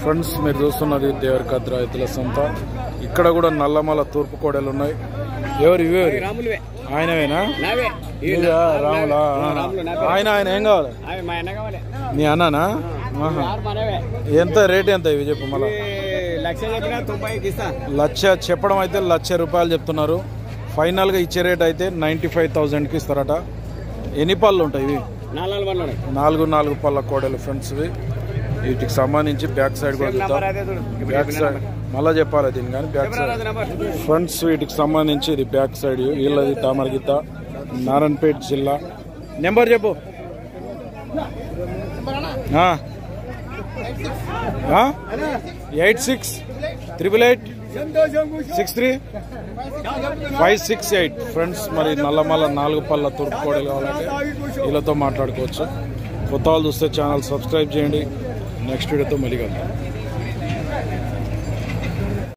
Friends మీరు చూస్తున్నది దేవరకద్ర ఎత్తుల సంత ఇక్కడ కూడా నల్లమల తూర్పు కోడలు ఉన్నాయి ఎవరు ఇవి ఎవరు? రాములువే ఆయనవేనా నావే ఇదా రాములా ఆయన ఆయన ఏం కావాలి అవి మా అన్న కావాలి మీ అన్ననా ఆహా. ఆరు మనవే ఎంత రేట్ ఎంత ఇవి చెప్పు మళ్ళా ఈ లక్ష చెప్పినా తొంభైకి ఇస్తా లక్ష చెప్పడం అయితే లక్ష రూపాయలు చెప్తున్నారు ఫైనల్గా ఇచ్చే రేట్ అయితే నైంటీ ఫైవ్ థౌజండ్కి ఇస్తారట ఎన్ని పళ్ళు ఉంటాయి ఇవి నాలుగు పనులు నాలుగు నాలుగు పళ్ళ కోడలు ఫ్రెండ్స్ ఇవి వీటికి సంబంధించి బ్యాక్ సైడ్ కూడా నంబర్ చూద్దాం అదే చూడు బ్యాక్ సైడ్ మళ్ళా చెప్పాలి దీన్ని కానీ బ్యాక్ సైడ్ రాదు నంబర్ ఫ్రంట్స్ వీటికి సంబంధించి ఇది బ్యాక్ సైడ్ వీళ్ళది తామరగిత్త నారాయణపేట జిల్లా నెంబర్ చెప్పు eight six triple eight six three five six eight friends మరి నల్లమల్ల నాలుగు పళ్ళ తూర్పు కోడలు కావాలంటే వీళ్ళతో మాట్లాడుకోవచ్చు కొత్త వాళ్ళు చూస్తే ఛానల్ సబ్స్క్రైబ్ చేయండి నెక్స్ట్ వీడియోతో మళ్ళీ కలుద్దాం